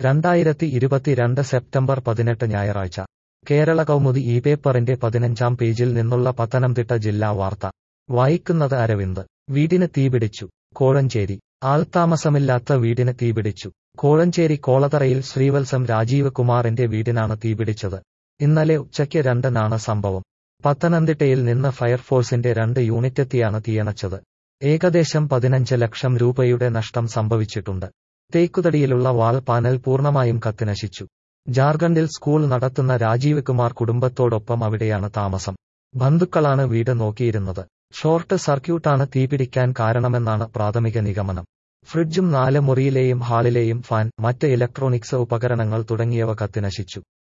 രണ്ടായിരത്തി ഇരുപത്തിരണ്ട് സെപ്റ്റംബർ പതിനെട്ട് ഞായറാഴ്ച കേരള കൗമുദി ഈ പേപ്പറിന്റെ പതിനഞ്ചാം പേജിൽ നിന്നുള്ള പത്തനംതിട്ട ജില്ലാ വാർത്ത വായിക്കുന്നത് അരവിന്ദ് വീടിന് തീപിടിച്ചു കോഴഞ്ചേരി ആൾത്താമസമില്ലാത്ത വീടിന് തീപിടിച്ചു കോഴഞ്ചേരി കോളതറയിൽ ശ്രീവത്സം രാജീവ് കുമാറിന്റെ വീടിനാണ് തീപിടിച്ചത് ഇന്നലെ ഉച്ചയ്ക്ക് രണ്ടിനാണ് സംഭവം പത്തനംതിട്ടയിൽ നിന്ന് ഫയർഫോഴ്സിന്റെ രണ്ട് യൂണിറ്റെത്തിയാണ് തീയണച്ചത് ഏകദേശം പതിനഞ്ച് ലക്ഷം രൂപയുടെ നഷ്ടം സംഭവിച്ചിട്ടുണ്ട് തേക്കുതടിയിലുള്ള വാൾ പാനൽ പൂർണ്ണമായും കത്തിനശിച്ചു ജാർഖണ്ഡിൽ സ്കൂൾ നടത്തുന്ന രാജീവ് കുമാർ കുടുംബത്തോടൊപ്പം അവിടെയാണ് താമസം ബന്ധുക്കളാണ് വീട് നോക്കിയിരുന്നത് ഷോർട്ട് സർക്യൂട്ടാണ് തീപിടിക്കാൻ കാരണമെന്നാണ് പ്രാഥമിക നിഗമനം ഫ്രിഡ്ജും നാല് മുറിയിലെയും ഹാളിലെയും ഫാൻ മറ്റ് ഇലക്ട്രോണിക്സ് ഉപകരണങ്ങൾ തുടങ്ങിയവ കത്തിനശിച്ചു